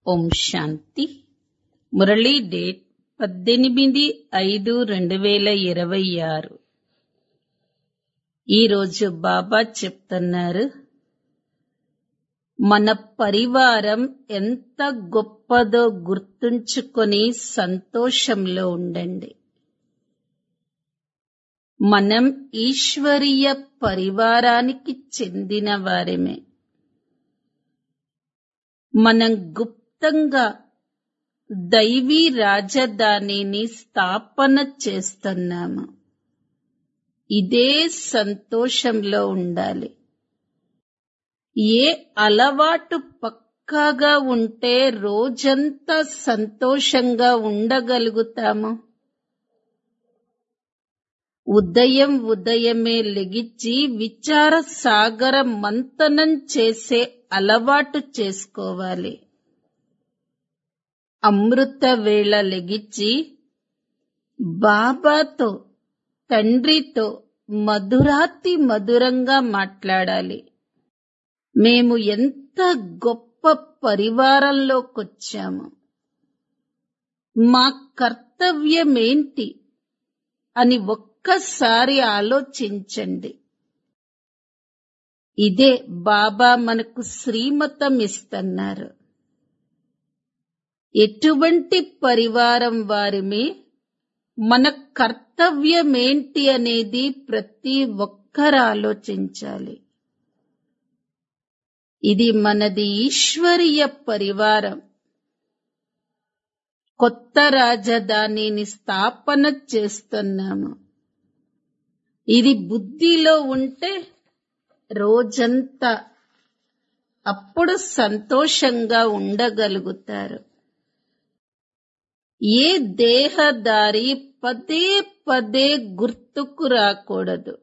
ఓం శాంతి Murali date పద్దెనిమిది ఐదు రెండు వేల ఇరవై ఆరు ఈరోజు బాబా చెప్తున్నారు మన పరివారం ఎంత గొప్పదో గుర్తుంచుకొని సంతోషంలో ఉండండి మనం ఈశ్వరీయ పరివారానికి చెందిన వారమే మనం గుప్తంగా దైవీ రాజధానిని స్థాపన చేస్తున్నాము ఇదే సంతోషంలో ఉండాలి ఏ అలవాటు పక్కాగా ఉంటే రోజంతా సంతోషంగా ఉండగలుగుతాము ఉదయం ఉదయమే లెగిచ్చి విచార సాగర మంతనం చేసే అలవాటు చేసుకోవాలి అమృత వేళ లెగిచ్చి బాబాతో తండ్రితో మధురాతి మధురంగా మాట్లాడాలి మేము ఎంత గొప్ప పరివారంలోకొచ్చాము మా కర్తవ్యమేంటి అని ఒక్కసారి ఆలోచించండి ఇదే బాబా మనకు శ్రీమతం ఇస్తున్నారు ఎటువంటి పరివారం వారిమే మన కర్తవ్యమేంటి అనేది ప్రతి ఒక్కరు ఆలోచించాలి ఇది మనది ఈశ్వరీయ పరివారం కొత్త రాజధానిని స్థాపన చేస్తున్నాము ఇది బుద్ధిలో ఉంటే రోజంతా అప్పుడు సంతోషంగా ఉండగలుగుతారు ఏ దేహదారి పదే పదే గుర్తుకు రాకూడదు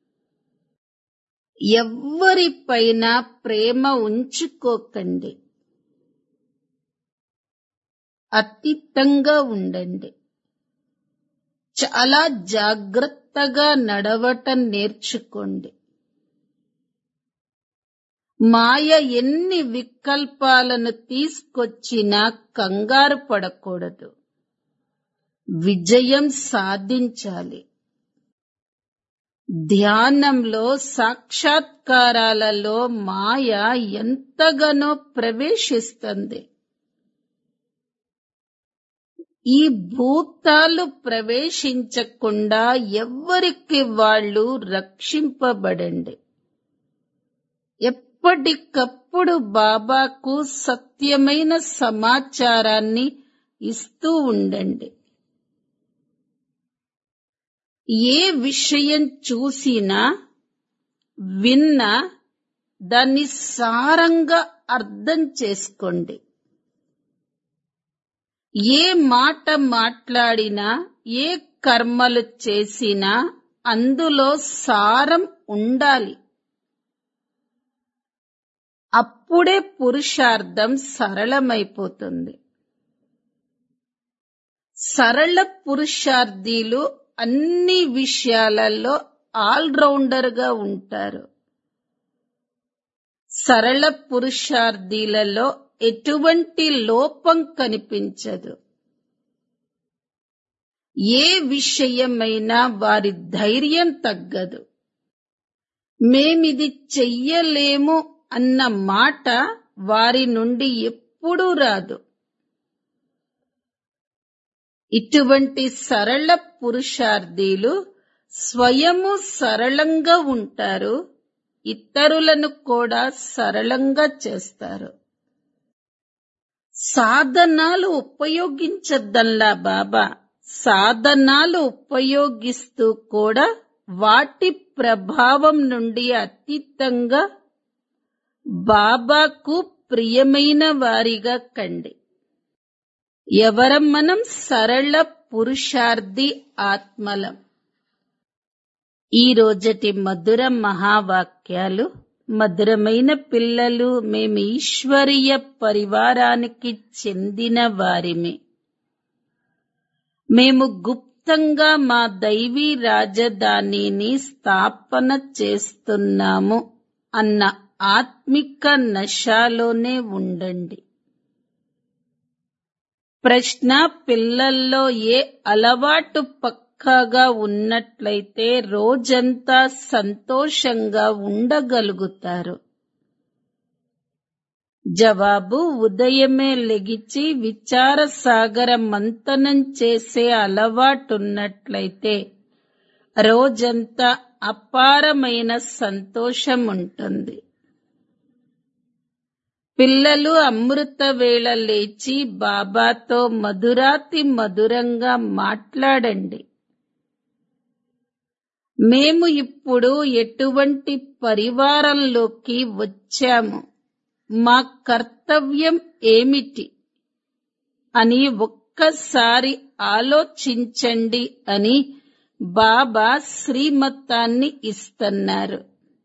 ఎవ్వరిపైన ప్రేమ ఉంచుకోకండి అతీతంగా ఉండండి చాలా జాగ్రత్తగా నడవటం నేర్చుకోండి మాయ ఎన్ని వికల్పాలను తీసుకొచ్చినా కంగారు పడకూడదు విజయం సాధించాలి ధ్యానంలో సాక్షాత్కారాలలో మాయ ఎంతగానో ప్రవేశిస్తుంది ఈ భూతాలు ప్రవేశించకుండా ఎవ్వరికి వాళ్ళు రక్షింపబడండి ఎప్పటికప్పుడు బాబాకు సత్యమైన సమాచారాన్ని ఇస్తూ ఉండండి ఏ విషయం చూసినా విన్నా దాన్ని సారంగా అర్థం చేసుకోండి ఏ మాట మాట్లాడినా ఏ కర్మలు చేసినా అందులో సారం ఉండాలి అప్పుడే పురుషార్థం సరళమైపోతుంది సరళ పురుషార్థీలు అన్ని విషయాలలో ఆల్రౌండర్ గా ఉంటారు సరళ పురుషార్థీలలో ఎటువంటి లోపం కనిపించదు ఏ విషయమైనా వారి ధైర్యం తగ్గదు మేమిది చెయ్యలేము అన్న మాట వారి నుండి ఎప్పుడూ రాదు ఇటువంటి సరళ పురుషార్థీలు స్వయము సరళంగా ఉంటారు ఇతరులను కూడా సరళంగా చేస్తారు సాధనాలు ఉపయోగించద్దల్లా బాబా సాధనాలు ఉపయోగిస్తూ కూడా వాటి ప్రభావం నుండి అతీతంగా బాబాకు ప్రియమైన వారిగా కండి ఎవరం మనం సరళ పురుషార్థి ఆత్మలం ఈ రోజటి మధుర మహావాక్యాలు మధురమైన పిల్లలు మేము ఈశ్వరీయ పరివారానికి చెందిన వారిమే మేము గుప్తంగా మా దైవీ రాజధానిని స్థాపన చేస్తున్నాము అన్న ఆత్మిక నశాలోనే ఉండండి ప్రశ్న పిల్లల్లో ఏ అలవాటు పక్కాగా ఉన్నట్లయితే రోజంతా సంతోషంగా ఉండగలుగుతారు జవాబు ఉదయమే లెగిచి విచార సాగర మంతనం చేసే అలవాటున్నట్లయితే రోజంతా అపారమైన సంతోషం ఉంటుంది పిల్లలు అమృత వేళ లేచి బాబాతో మధురాతి మధురంగా మాట్లాడండి మేము ఇప్పుడు ఎటువంటి పరివారంలోకి వచ్చాము మా కర్తవ్యం ఏమిటి అని ఒక్కసారి ఆలోచించండి అని బాబా శ్రీమతాన్ని ఇస్తున్నారు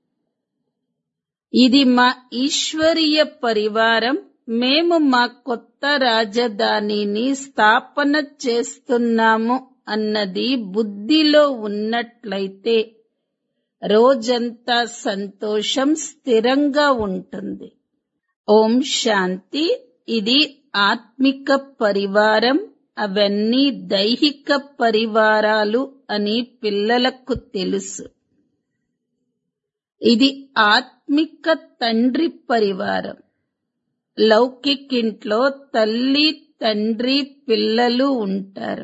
ఇది మా ఈశ్వరీయ పరివారం మేము మా కొత్త రాజధానిని స్థాపన చేస్తున్నాము అన్నది బుద్ధిలో ఉన్నట్లయితే రోజంతా సంతోషం స్థిరంగా ఉంటుంది ఓం శాంతి ఇది ఆత్మిక పరివారం అవన్నీ దైహిక పరివారాలు అని పిల్లలకు తెలుసు ఇది ఆత్మిక తండ్రి పరివారం లౌకికింట్లో తల్లి తండ్రి పిల్లలు ఉంటారు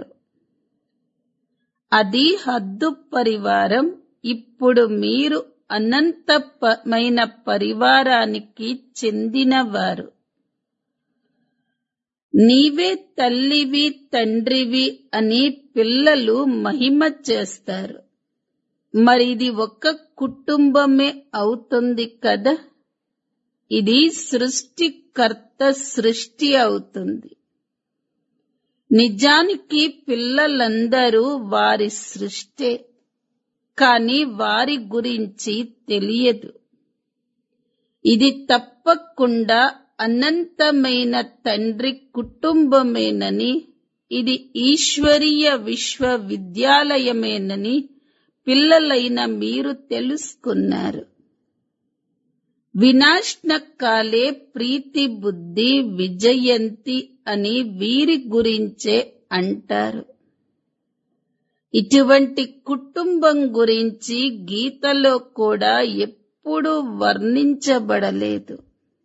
అది హద్దు పరివారం ఇప్పుడు మీరు అనంతమైన పరివారానికి చెందినవారు నీవే తల్లివి తండ్రివి అని పిల్లలు మహిమ చేస్తారు మరి ఇది ఒక కుటుంబమే అవుతుంది కదా ఇది సృష్టికర్త సృష్టి అవుతుంది నిజానికి పిల్లలందరూ వారి సృష్టే కానీ వారి గురించి తెలియదు ఇది తప్పకుండా అనంతమైన తండ్రి కుటుంబమేనని ఇది ఈశ్వరీయ విశ్వవిద్యాలయమేనని పిల్లలైన మీరు తెలుసుకున్నారు వినాశన కాలే ప్రీతి బుద్ధి విజయంతి అని వీరి గురించే అంటారు ఇటువంటి కుటుంబం గురించి గీతలో కూడా ఎప్పుడూ వర్ణించబడలేదు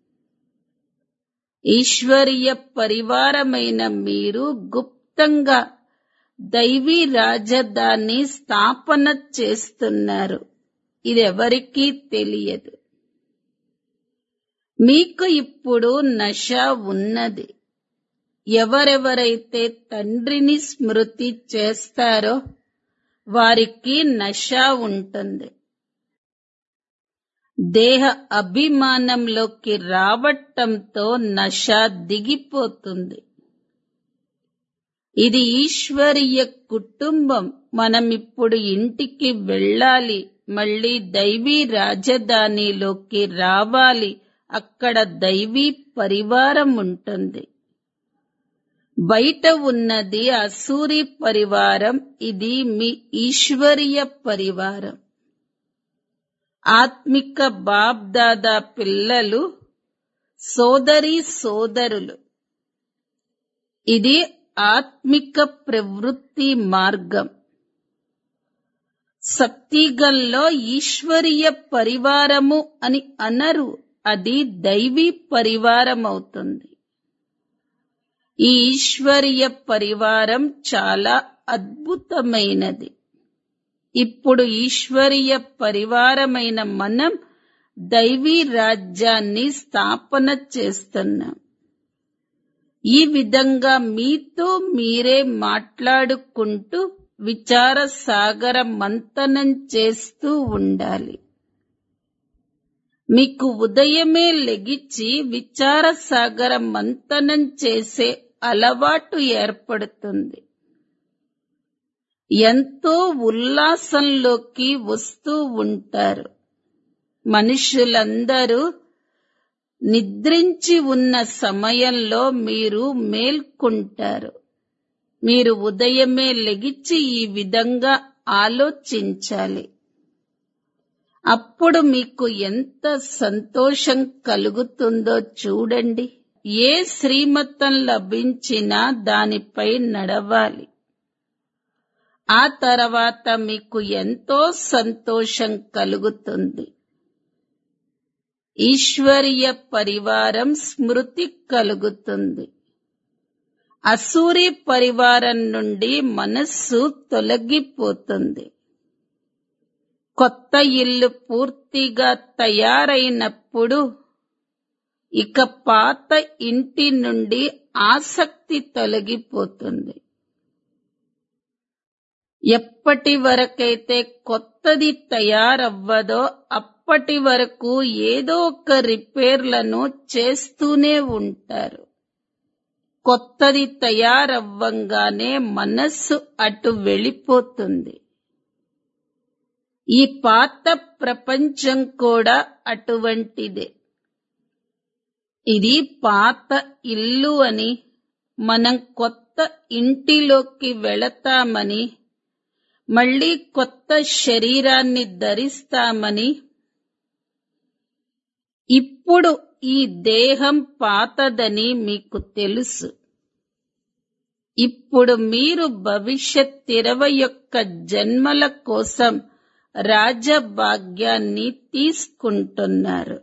ఈశ్వరీయ పరివారమైన మీరు గుప్తంగా దైవీ రాజధాని స్థాపన చేస్తున్నారు ఇదెవరికీ తెలియదు మీకు ఇప్పుడు నశ ఉన్నది ఎవరెవరైతే తండ్రిని స్మృతి చేస్తారో వారికి నశ ఉంటుంది దేహ అభిమానంలోకి రావటంతో నశ దిగిపోతుంది ఇది ఈశ్వరీయ కుటుంబం మనం ఇప్పుడు ఇంటికి వెళ్ళాలి మళ్ళీ దైవీ రాజధానిలోకి రావాలి అక్కడ దైవీ పరివారం ఉంటుంది బయట ఉన్నది అసూరి పరివారం ఇది మీ ఈశ్వరీయ పరివారం ఆత్మిక బాబ్దాదా పిల్లలు సోదరి సోదరులు ఇది ఆత్మిక ప్రవృత్తి మార్గం సత్తిగల్లో ఈశ్వరీయ పరివారము అని అనరు అది దైవీ పరివారం అవుతుంది ఈ ఈశ్వరీయ పరివారం చాలా అద్భుతమైనది ఇప్పుడు ఈశ్వరీయ పరివారమైన మనం దైవీ రాజ్యాన్ని స్థాపన చేస్తున్నాం ఈ విధంగా మీతో మీరే మాట్లాడుకుంటూ విచార సాగర మంతనం చేస్తూ ఉండాలి మీకు ఉదయమే లెగిచి విచార సాగర మంతనం చేసే అలవాటు ఏర్పడుతుంది ఎంతో ఉల్లాసంలోకి వస్తూ ఉంటారు మనుషులందరూ నిద్రించి ఉన్న సమయంలో మీరు మేల్కొంటారు మీరు ఉదయమే లెగిచి ఈ విధంగా ఆలోచించాలి అప్పుడు మీకు ఎంత సంతోషం కలుగుతుందో చూడండి ఏ శ్రీమతం లభించినా దానిపై నడవాలి ఆ తర్వాత మీకు ఎంతో సంతోషం కలుగుతుంది ఈశ్వరీయ పరివారం స్మృతి కలుగుతుంది అసూరి పరివారం నుండి మనస్సు తొలగిపోతుంది కొత్త ఇల్లు పూర్తిగా తయారైనప్పుడు ఇక పాత ఇంటి నుండి ఆసక్తి తొలగిపోతుంది ఎప్పటి వరకైతే కొత్తది తయారవ్వదో అప్పటి వరకు ఏదో ఒక రిపేర్లను చేస్తూనే ఉంటారు కొత్తది తయారవ్వంగానే మనస్సు అటు వెళ్ళిపోతుంది ఈ పాత ప్రపంచం కూడా అటువంటిదే ఇది పాత ఇల్లు అని మనం కొత్త ఇంటిలోకి వెళతామని మళ్ళీ కొత్త శరీరాన్ని ధరిస్తామని ఇప్పుడు ఈ దేహం పాతదని మీకు తెలుసు ఇప్పుడు మీరు భవిష్యత్ ఇరవై యొక్క జన్మల కోసం రాజభాగ్యాన్ని తీసుకుంటున్నారు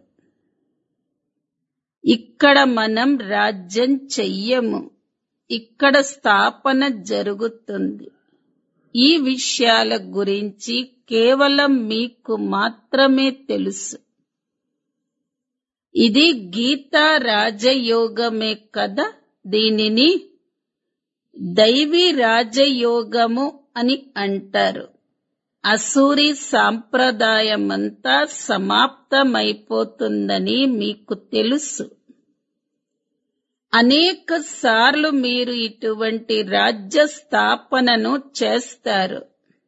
ఇక్కడ మనం రాజ్యం చెయ్యము ఇక్కడ స్థాపన జరుగుతుంది ఈ విషయాల గురించి కేవలం మీకు మాత్రమే తెలుసు ఇది గీతా రాజయోగమే కదా దీనిని దైవీ రాజయోగము అని అంటారు అసూరి సాంప్రదాయమంతా సమాప్తమైపోతుందని మీకు తెలుసు అనేక సార్లు మీరు ఇటువంటి రాజ్య స్థాపనను చేస్తారు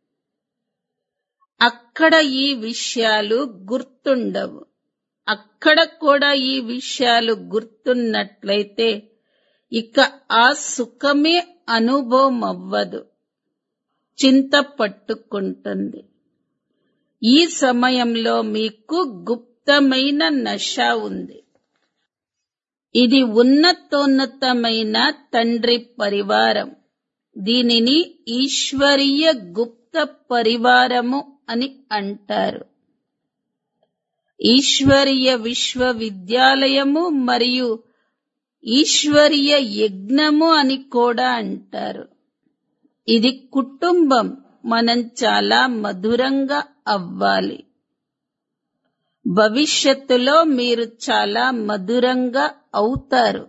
అక్కడ ఈ విషయాలు గుర్తుండవు అక్కడ కూడా ఈ విషయాలు గుర్తున్నట్లయితే ఇక ఆ సుఖమే అనుభవం అవ్వదు చింత పట్టుకుంటుంది ఈ సమయంలో మీకు గుప్తమైన నష ఉంది ఇది ఉన్నతోన్నతమైన తండ్రి పరివారం దీనిని ఈశ్వరీయ గుప్త పరివారము అని అంటారు ఈశ్వరీయ విశ్వవిద్యాలయము మరియు ఈశ్వరీయ యజ్ఞము అని కూడా అంటారు ఇది కుటుంబం మనం చాలా మధురంగా అవ్వాలి భవిష్యత్తులో మీరు చాలా మధురంగా అవుతారు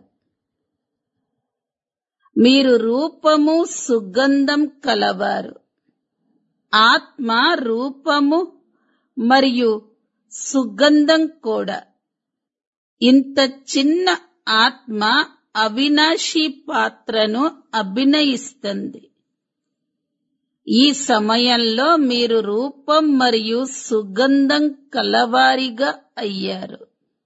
మీరు రూపము సుగంధం కలవారు ఆత్మ రూపము మరియు సుగంధం కూడా ఇంత చిన్న ఆత్మ అవినాశి పాత్రను అభినయిస్తుంది ఈ సమయంలో మీరు రూపం మరియు సుగంధం కలవారిగా అయ్యారు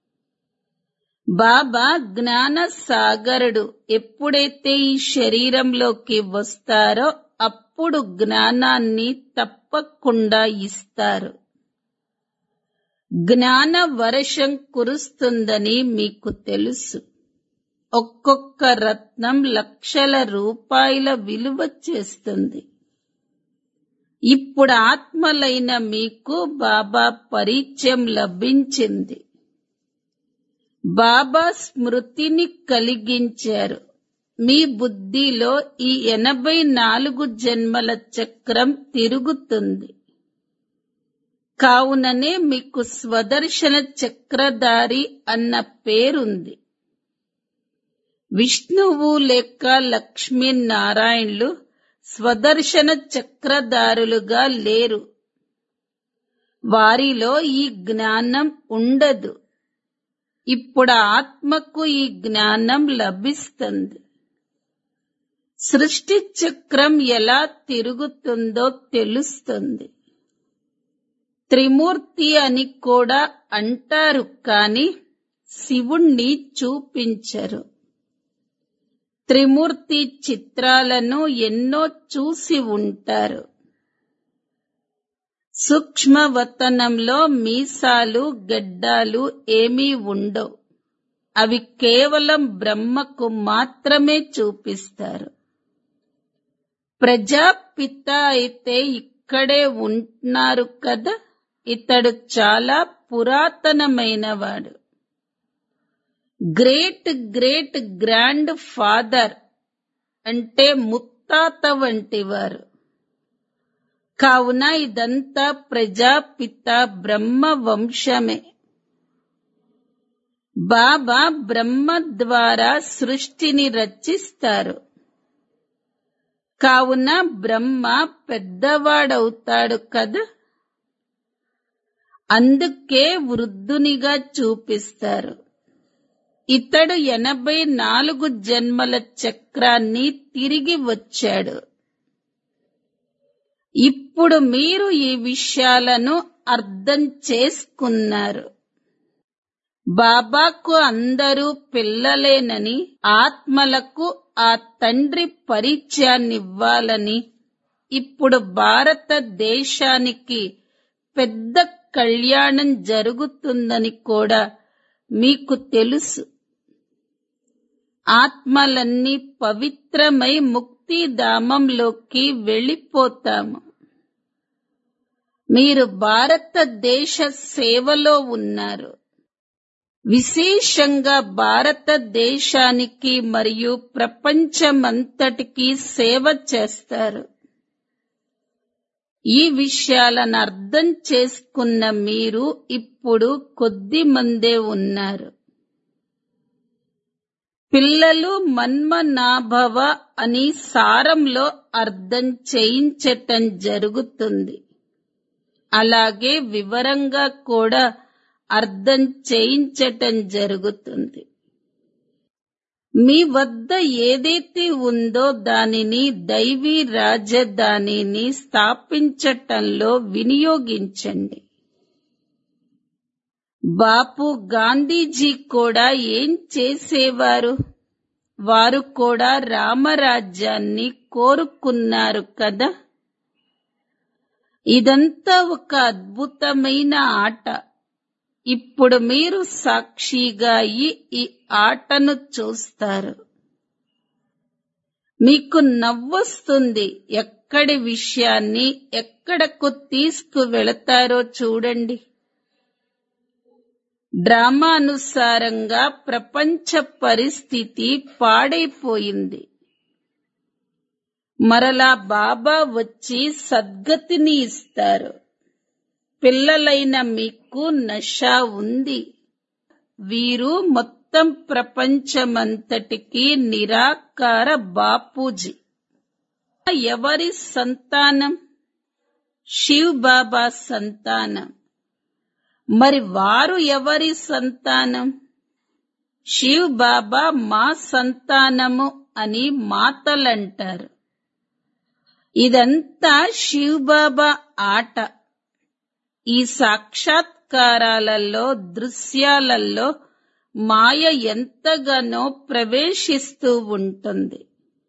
బాబా జ్ఞాన సాగరుడు ఎప్పుడైతే ఈ శరీరంలోకి వస్తారో అప్పుడు జ్ఞానాన్ని తప్పకుండా ఇస్తారు జ్ఞాన వర్షం కురుస్తుందని మీకు తెలుసు ఒక్కొక్క రత్నం లక్షల రూపాయల విలువ చేస్తుంది ఇప్పుడు ఆత్మలైన మీకు బాబా పరిచయం లభించింది బాబా స్మృతిని కలిగించారు మీ బుద్ధిలో ఈ ఎనభై నాలుగు జన్మల చక్రం తిరుగుతుంది కావుననే మీకు స్వదర్శన చక్రధారి అన్న పేరుంది విష్ణువు లేక లక్ష్మీనారాయణులు స్వదర్శన చక్రధారులుగా లేరు వారిలో ఈ జ్ఞానం ఉండదు ఇప్పుడు ఆత్మకు ఈ జ్ఞానం లభిస్తుంది సృష్టి చక్రం ఎలా తిరుగుతుందో తెలుస్తుంది త్రిమూర్తి అని కూడా అంటారు కాని శివుణ్ణి చూపించరు త్రిమూర్తి చిత్రాలను ఎన్నో చూసి ఉంటారు సూక్ష్మవతనంలో మీసాలు గడ్డాలు ఏమీ ఉండవు అవి కేవలం బ్రహ్మకు మాత్రమే చూపిస్తారు ప్రజాపిత అయితే ఇక్కడే ఉంటున్నారు కదా ఇతడు చాలా పురాతనమైనవాడు గ్రేట్ గ్రేట్ గ్రాండ్ ఫాదర్ అంటే ముత్తాత వంటివారు కావున ఇదంతా ప్రజాపిత బ్రహ్మ వంశమే బాబా బ్రహ్మ ద్వారా సృష్టిని రచిస్తారు కావున బ్రహ్మ పెద్దవాడవుతాడు కదా అందుకే వృద్ధునిగా చూపిస్తారు ఇతడు ఎనభై నాలుగు జన్మల చక్రాన్ని తిరిగి వచ్చాడు ఇప్పుడు మీరు ఈ విషయాలను అర్థం చేసుకున్నారు బాబాకు అందరూ పిల్లలేనని ఆత్మలకు ఆ తండ్రి పరిచయాన్నివ్వాలని ఇప్పుడు భారతదేశానికి పెద్ద కళ్యాణం జరుగుతుందని కూడా మీకు తెలుసు ఆత్మలన్నీ పవిత్రమై ముక్తిధామంలోకి వెళ్ళిపోతాము మీరు భారతదేశ సేవలో ఉన్నారు విశేషంగా భారతదేశానికి మరియు ప్రపంచమంతటికి సేవ చేస్తారు ఈ విషయాలను అర్థం చేసుకున్న మీరు ఇప్పుడు కొద్ది మందే ఉన్నారు పిల్లలు మన్మనాభవ అని సారంలో అర్థం చేయించటం జరుగుతుంది అలాగే వివరంగా కూడా అర్థం చేయించటం జరుగుతుంది మీ వద్ద ఏదైతే ఉందో దానిని దైవీ రాజధానిని స్థాపించటంలో వినియోగించండి బాపు గాంధీజీ కూడా ఏం చేసేవారు వారు కూడా రామరాజ్యాన్ని కోరుకున్నారు కదా ఇదంతా ఒక అద్భుతమైన ఆట ఇప్పుడు మీరు సాక్షిగా అయి ఈ ఆటను చూస్తారు మీకు నవ్వొస్తుంది ఎక్కడి విషయాన్ని ఎక్కడకు తీసుకువెళతారో చూడండి డ్రామానుసారంగా ప్రపంచ పరిస్థితి పాడైపోయింది మరలా బాబా వచ్చి సద్గతిని ఇస్తారు పిల్లలైన మీకు నష ఉంది వీరు మొత్తం ప్రపంచమంతటికి నిరాకార బాపూజీ ఎవరి సంతానం శివ్ బాబా సంతానం మరి వారు ఎవరి సంతానం శివ్ బాబా మా సంతానము అని మాతలంటారు ఇదంతా శివ్ బాబా ఆట ఈ సాక్షాత్కారాలలో దృశ్యాలలో మాయ ఎంతగానో ప్రవేశిస్తూ ఉంటుంది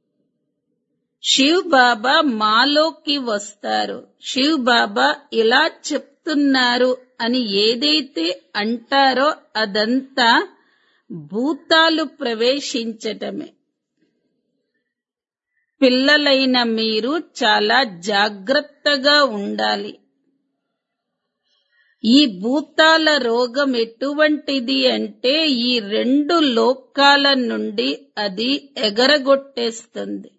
శివ్ బాబా మాలోకి వస్తారు శివ్ బాబా ఇలా చెప్తున్నారు అని ఏదైతే అంటారో అదంతా భూతాలు ప్రవేశించటమే పిల్లలైన మీరు చాలా జాగ్రత్తగా ఉండాలి ఈ భూతాల రోగం ఎటువంటిది అంటే ఈ రెండు లోకాల నుండి అది ఎగరగొట్టేస్తుంది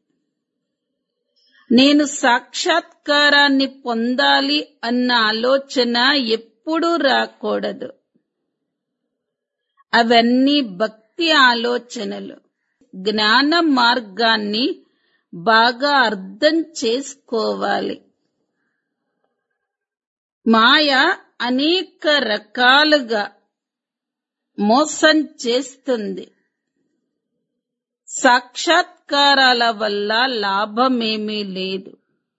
నేను సాక్షాత్కారాన్ని పొందాలి అన్న ఆలోచన ఎప్పుడూ రాకూడదు అవన్నీ భక్తి ఆలోచనలు జ్ఞాన మార్గాన్ని బాగా అర్థం చేసుకోవాలి మాయ అనేక రకాలుగా మోసం చేస్తుంది సాక్షాత్కారాల వల్ల లాభమేమీ లేదు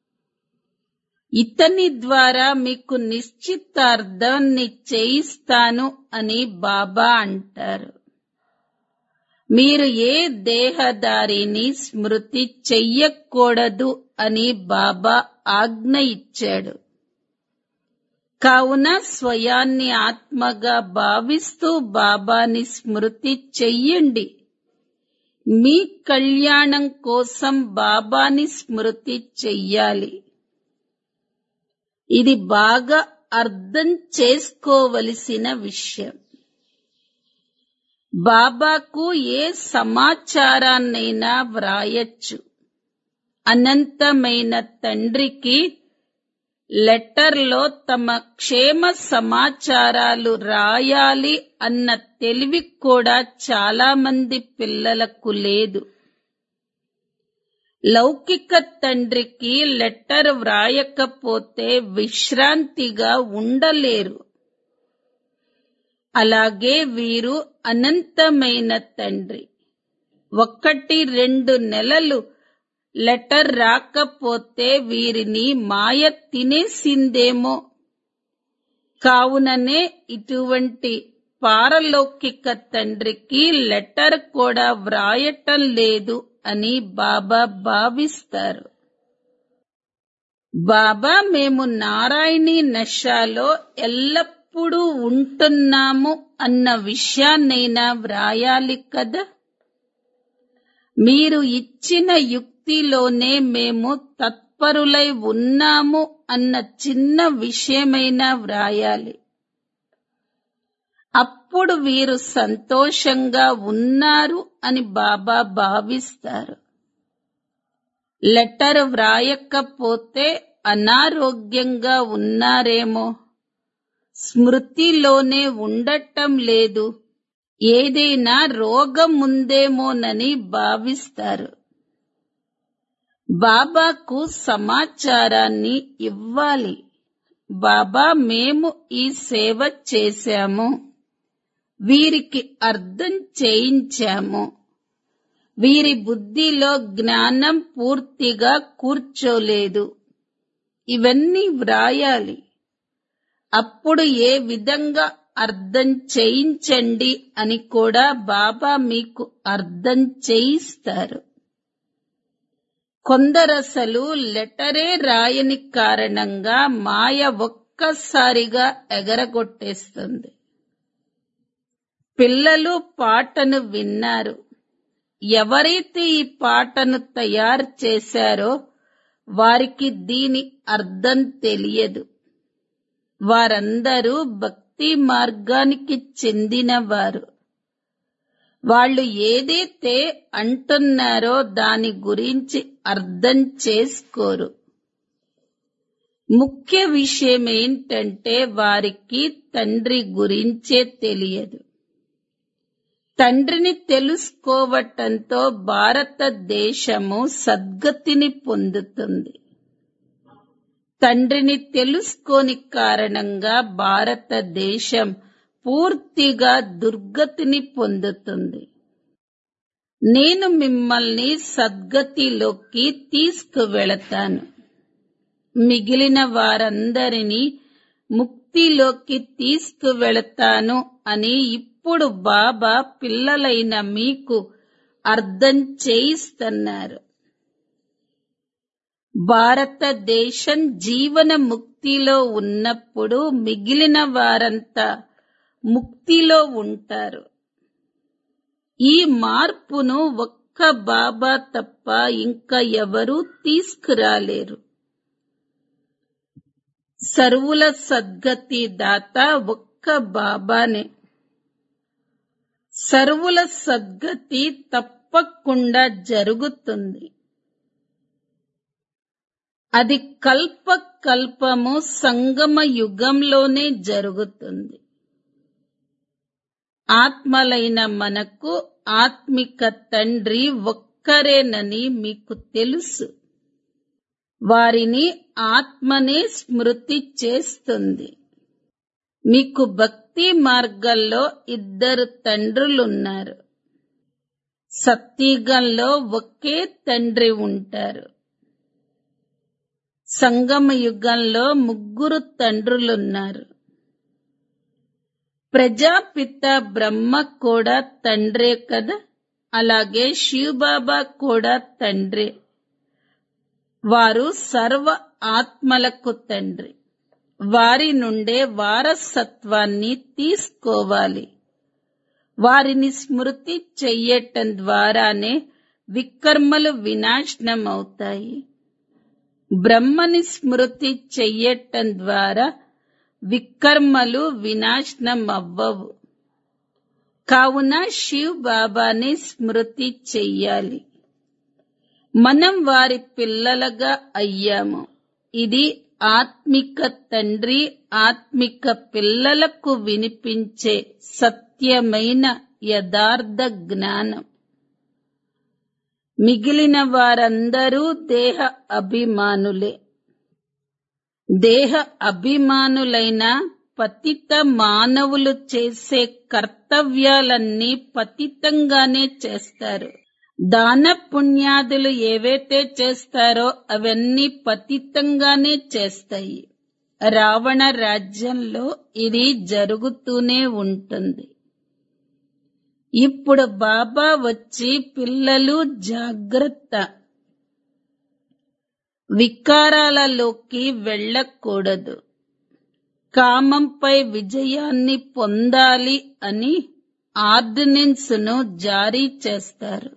ఇతని ద్వారా మీకు నిశ్చితార్థాన్ని చేయిస్తాను అని బాబా అంటారు మీరు ఏ దేహదారిని స్మృతి చెయ్యకూడదు అని బాబా ఆజ్ఞ ఇచ్చాడు కావున స్వయాన్ని ఆత్మగా భావిస్తూ బాబాని స్మృతి చెయ్యండి మీ కళ్యాణం కోసం బాబాని స్మృతి చెయ్యాలి ఇది బాగా అర్థం చేసుకోవలసిన విషయం బాబాకు ఏ సమాచారాన్నైనా వ్రాయచ్చు అనంతమైన తండ్రికి లెటర్లో తమ క్షేమ సమాచారాలు రాయాలి అన్న తెలివి కూడా చాలా మంది పిల్లలకు లేదు లౌకిక తండ్రికి లెటర్ వ్రాయకపోతే విశ్రాంతిగా ఉండలేరు అలాగే వీరు అనంతమైన తండ్రి ఒక్కటి రెండు నెలలు లెటర్ రాకపోతే వీరిని మాయ తినేసిందేమో కావుననే ఇటువంటి పారలౌకిక తండ్రికి లెటర్ కూడా వ్రాయటం లేదు అని బాబా భావిస్తారు బాబా మేము నారాయణి నషాలో ఎల్లప్పుడూ ఉంటున్నాము అన్న విషయాన్నైనా వ్రాయాలి కదా మీరు ఇచ్చిన యుక్తిలోనే మేము తత్పరులై ఉన్నాము అన్న చిన్న విషయమైనా వ్రాయాలి అప్పుడు వీరు సంతోషంగా ఉన్నారు అని బాబా భావిస్తారు లెటర్ వ్రాయకపోతే అనారోగ్యంగా ఉన్నారేమో స్మృతిలోనే ఉండటం లేదు ఏదైనా రోగం ఉందేమోనని భావిస్తారు బాబాకు సమాచారాన్ని ఇవ్వాలి బాబా మేము ఈ సేవ చేశాము వీరికి అర్థం చేయించాము వీరి బుద్ధిలో జ్ఞానం పూర్తిగా కూర్చోలేదు ఇవన్నీ వ్రాయాలి అప్పుడు ఏ విధంగా అర్థం చేయించండి అని కూడా బాబా మీకు అర్థం చేయిస్తారు కొందరసలు లెటరే రాయని కారణంగా మాయ ఒక్కసారిగా ఎగరగొట్టేస్తుంది పిల్లలు పాటను విన్నారు ఎవరైతే ఈ పాటను తయారు చేశారో వారికి దీని అర్థం తెలియదు వారందరూ భక్తి మార్గానికి చెందినవారు వాళ్ళు ఏదైతే అంటున్నారో దాని గురించి అర్థం చేసుకోరు ముఖ్య విషయం ఏంటంటే వారికి తండ్రి గురించే తెలియదు తండ్రిని తెలుసుకోవటంతో భారతదేశము సద్గతిని పొందుతుంది తండ్రిని తెలుసుకోని కారణంగా భారతదేశం పూర్తిగా దుర్గతిని పొందుతుంది నేను మిమ్మల్ని సద్గతిలోకి తీసుకువెళతాను మిగిలిన వారందరినీ ముక్తిలోకి తీసుకువెళతాను అని ఇప్పుడు బాబా పిల్లలైన మీకు అర్థం చేయిస్తున్నారు భారతదేశం జీవన ముక్తిలో ఉన్నప్పుడు మిగిలిన వారంతా ముక్తిలో ఉంటారు ఈ మార్పును ఒక్క బాబా తప్ప ఇంకా ఎవరూ తీసుకురాలేరు సర్వుల సద్గతి దాత ఒక్క బాబానే సర్వుల సద్గతి తప్పకుండా జరుగుతుంది అది కల్ప కల్పము సంగమ యుగంలోనే జరుగుతుంది ఆత్మలైన మనకు ఆత్మిక తండ్రి ఒక్కరేనని మీకు తెలుసు వారిని ఆత్మనే స్మృతి చేస్తుంది మీకు భక్తి మార్గంలో ఇద్దరు తండ్రులున్నారు సత్యుగంలో ఒకే తండ్రి ఉంటారు సంగమ యుగంలో ముగ్గురు తండ్రులున్నారు ప్రజాపిత బ్రహ్మ కూడా తండ్రే కదా అలాగే శివబాబా కూడా తండ్రే వారు సర్వ ఆత్మలకు తండ్రి వారి నుండే వారసత్వాన్ని తీసుకోవాలి వారిని స్మృతి చెయ్యటం ద్వారానే వికర్మలు వినాశనం అవుతాయి బ్రహ్మని స్మృతి చెయ్యటం ద్వారా వికర్మలు వినాశనం అవ్వవు కావున శివ్ బాబాని స్మృతి చెయ్యాలి మనం వారి పిల్లలుగా అయ్యాము ఇది ఆత్మిక తండ్రి ఆత్మిక పిల్లలకు వినిపించే సత్యమైన యథార్థ జ్ఞానం మిగిలిన వారందరూ దేహ అభిమానులే దేహ అభిమానులైన పతిత మానవులు చేసే కర్తవ్యాలన్నీ పతితంగానే చేస్తారు దాన పుణ్యాదులు ఏవైతే చేస్తారో అవన్నీ పతితంగానే చేస్తాయి రావణ రాజ్యంలో ఇది జరుగుతూనే ఉంటుంది ఇప్పుడు బాబా వచ్చి పిల్లలు జాగ్రత్త వికారాలలోకి వెళ్ళకూడదు కామంపై విజయాన్ని పొందాలి అని ఆర్డినెన్స్ ను జారీ చేస్తారు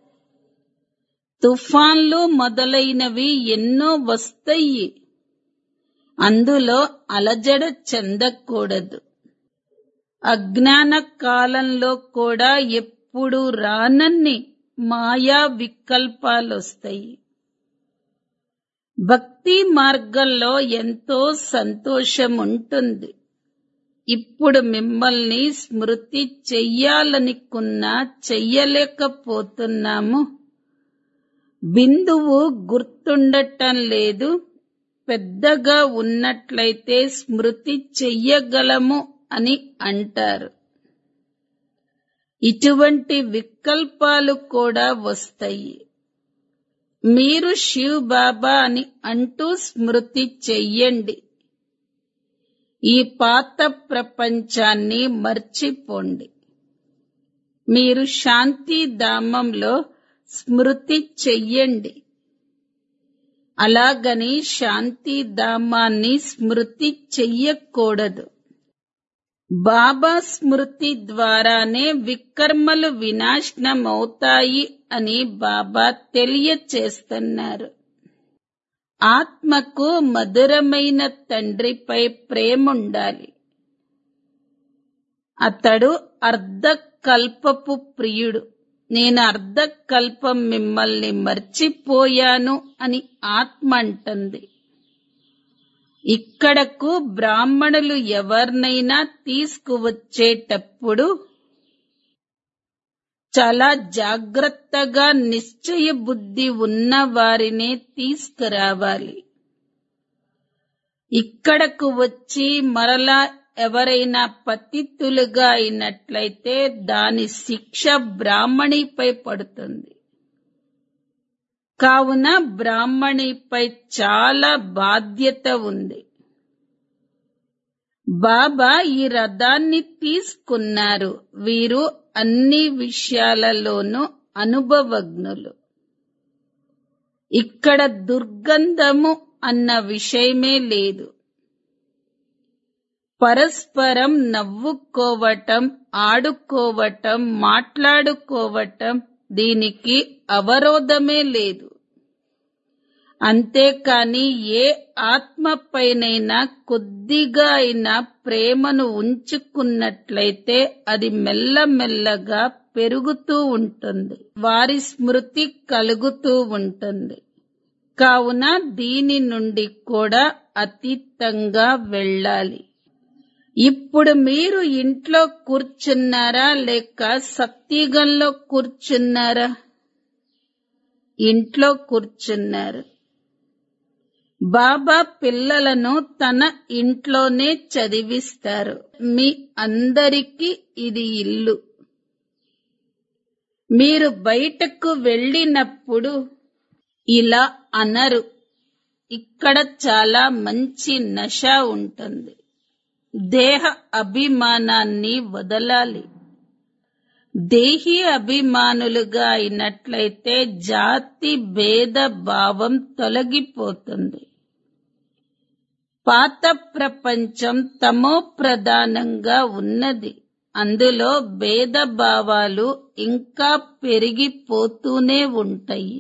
తుఫాన్లు మొదలైనవి ఎన్నో వస్తాయి అందులో అలజడ చెందకూడదు అజ్ఞాన కాలంలో కూడా ఎప్పుడు రానన్ని మాయా వికల్పాలొస్తాయి భక్తి మార్గంలో ఎంతో సంతోషం ఉంటుంది ఇప్పుడు మిమ్మల్ని స్మృతి చెయ్యాలనుకున్నా చెయ్యలేకపోతున్నాము బిందువు గుర్తుండటం లేదు పెద్దగా ఉన్నట్లయితే స్మృతి చెయ్యగలము అని అంటారు ఇటువంటి వికల్పాలు కూడా వస్తాయి మీరు శివ్ బాబా అని అంటూ స్మృతి చెయ్యండి ఈ పాత ప్రపంచాన్ని మర్చిపోండి మీరు శాంతి ధామంలో స్మృతి చెయ్యండి అలాగని శాంతి ధామాన్ని స్మృతి చెయ్యకూడదు బాబా స్మృతి ద్వారానే వికర్మలు వినాశనం అవుతాయి అని బాబా తెలియచేస్తున్నారు ఆత్మకు మధురమైన తండ్రిపై ప్రేముండాలి అతడు అర్ధకల్పపు ప్రియుడు నేను అర్ధకల్పం మిమ్మల్ని మర్చిపోయాను అని ఆత్మ అంటుంది ఇక్కడకు బ్రాహ్మణులు ఎవరినైనా తీసుకువచ్చేటప్పుడు చాలా జాగ్రత్తగా నిశ్చయ బుద్ధి ఉన్న వారినే తీసుకురావాలి ఇక్కడకు వచ్చి మరలా ఎవరైనా పతితులుగా అయినట్లయితే దాని శిక్ష బ్రాహ్మణిపై పడుతుంది కావున బ్రాహ్మణిపై చాలా బాధ్యత ఉంది బాబా ఈ రథాన్ని తీసుకున్నారు వీరు అన్ని విషయాలలోనూ అనుభవజ్ఞులు ఇక్కడ దుర్గంధము అన్న విషయమే లేదు పరస్పరం నవ్వుకోవటం ఆడుకోవటం మాట్లాడుకోవటం దీనికి అవరోధమే లేదు అంతేకాని ఏ ఆత్మపైనైనా కొద్దిగా అయినా ప్రేమను ఉంచుకున్నట్లయితే అది మెల్లమెల్లగా పెరుగుతూ ఉంటుంది వారి స్మృతి కలుగుతూ ఉంటుంది కావున దీని నుండి కూడా అతీతంగా వెళ్ళాలి ఇప్పుడు మీరు ఇంట్లో కూర్చున్నారా లేక సత్యుగంలో కూర్చున్నారా ఇంట్లో కూర్చున్నారు బాబా పిల్లలను తన ఇంట్లోనే చదివిస్తారు మీ అందరికీ ఇది ఇల్లు మీరు బయటకు వెళ్ళినప్పుడు ఇలా అనరు ఇక్కడ చాలా మంచి నష ఉంటుంది దేహ అభిమానాన్ని వదలాలి దేహి అభిమానులుగా అయినట్లయితే జాతి భేద భావం తొలగిపోతుంది పాత ప్రపంచం తమో ప్రధానంగా ఉన్నది అందులో భేదభావాలు ఇంకా పెరిగిపోతూనే ఉంటాయి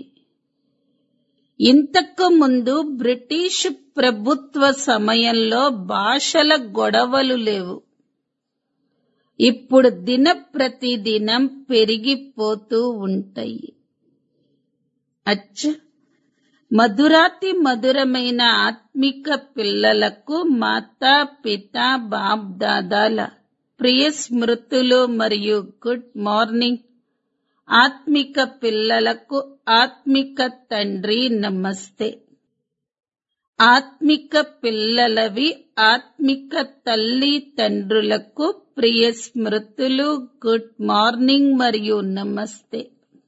ఇంతకు ముందు బ్రిటిష్ ప్రభుత్వ సమయంలో భాషల గొడవలు లేవు ఇప్పుడు దిన ప్రతిదినం పెరిగిపోతూ ఉంటాయి అచ్చ మధురాతి మధురమైన ఆత్మిక పిల్లలకు మాతా పిత బాప్ దాదాల ప్రియ స్మృతులు మరియు గుడ్ మార్నింగ్ ఆత్మిక పిల్లలకు ఆత్మిక తండ్రి నమస్తే ఆత్మిక పిల్లలవి ఆత్మిక తల్లి తండ్రులకు ప్రియ స్మృతులు గుడ్ మార్నింగ్ మరియు నమస్తే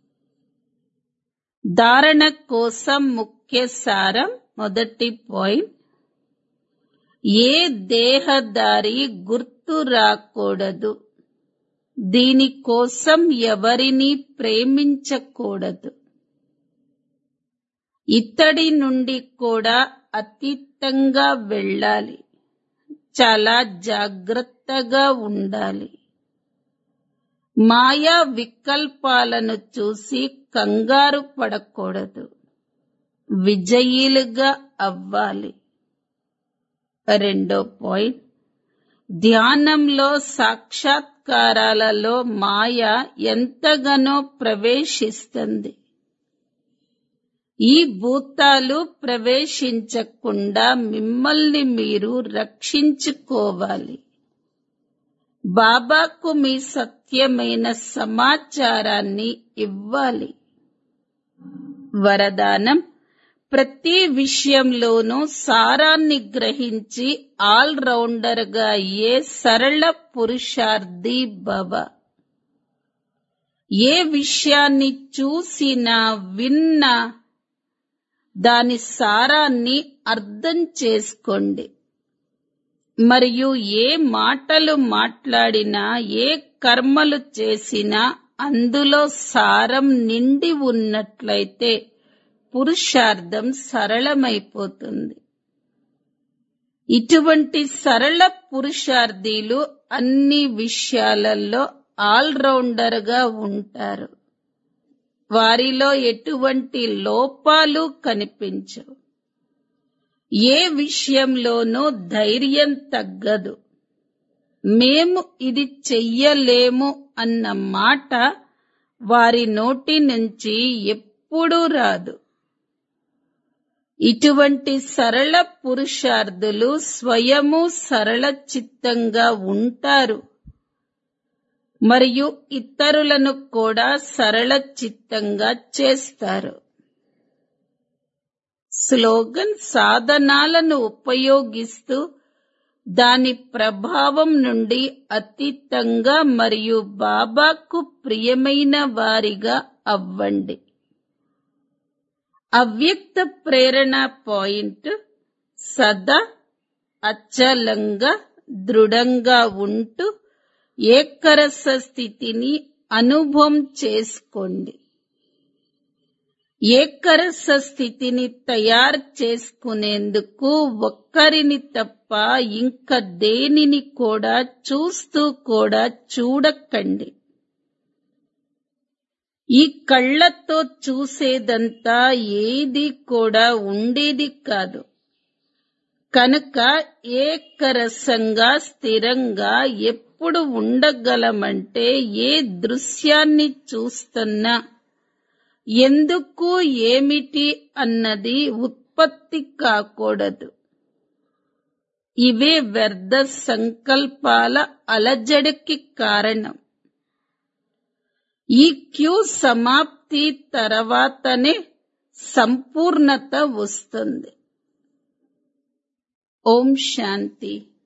ధారణ కోసం ముఖ్య సారం మొదటి పాయింట్ ఏ దేహదారి గుర్తు రాకూడదు దీనికోసం ఎవరిని ప్రేమించకూడదు ఇత్తడి నుండి కూడా అతీతంగా వెళ్ళాలి చాలా జాగ్రత్తగా ఉండాలి మాయా వికల్పాలను చూసి కంగారు పడకూడదు విజయీలుగా అవ్వాలి రెండో పాయింట్ ధ్యానంలో సాక్షాత్కారాలలో మాయ ఎంతగానో ప్రవేశిస్తుంది ఈ భూతాలు ప్రవేశించకుండా మిమ్మల్ని మీరు రక్షించుకోవాలి బాబాకు మీ సత్యమైన సమాచారాన్ని ఇవ్వాలి వరదానం ప్రతి విషయంలోనూ సారాన్ని గ్రహించి ఆల్ రౌండర్ గా అయ్యే సరళ పురుషార్థి భవ ఏ విషయాన్ని చూసినా విన్నా దాని సారాన్ని అర్థం చేసుకోండి మరియు ఏ మాటలు మాట్లాడినా ఏ కర్మలు చేసినా అందులో సారం నిండి ఉన్నట్లయితే పురుషార్థం సరళమైపోతుంది ఇటువంటి సరళ పురుషార్థీలు అన్ని విషయాలలో ఆల్రౌండర్ గా ఉంటారు వారిలో ఎటువంటి లోపాలు కనిపించవు ఏ విషయంలోనూ ధైర్యం తగ్గదు మేము ఇది చెయ్యలేము అన్న మాట వారి నోటి నుంచి ఎప్పుడూ రాదు ఇటువంటి సరళ పురుషార్థులు స్వయము సరళ చిత్తంగా ఉంటారు మరియు ఇతరులను కూడా సరళ చిత్తంగా చేస్తారు స్లోగన్ సాధనాలను ఉపయోగిస్తూ దాని ప్రభావం నుండి అతీతంగా మరియు బాబాకు ప్రియమైన వారిగా అవ్వండి అవ్యక్త ప్రేరణ పాయింట్ సదా అచలంగా దృఢంగా ఉంటూ ఏకరస స్థితిని అనుభవం చేసుకోండి ఏకరస స్థితిని తయారు చేసుకునేందుకు ఒక్కరిని తప్ప ఇంక దేనిని కూడా చూస్తూ కూడా చూడకండి ఈ కళ్ళతో చూసేదంతా ఏది కూడా ఉండేది కాదు కనుక ఏకరసంగా స్థిరంగా ఎప్పుడు ఉండగలమంటే ఏ దృశ్యాన్ని చూస్తున్నా ఎందుకు ఏమిటి అన్నది ఉత్పత్తి కాకూడదు ఇవే వ్యర్థ సంకల్పాల అలజడికి కారణం ఈ క్యూ సమాప్తి తర్వాతనే సంపూర్ణత వస్తుంది ఓం శాంతి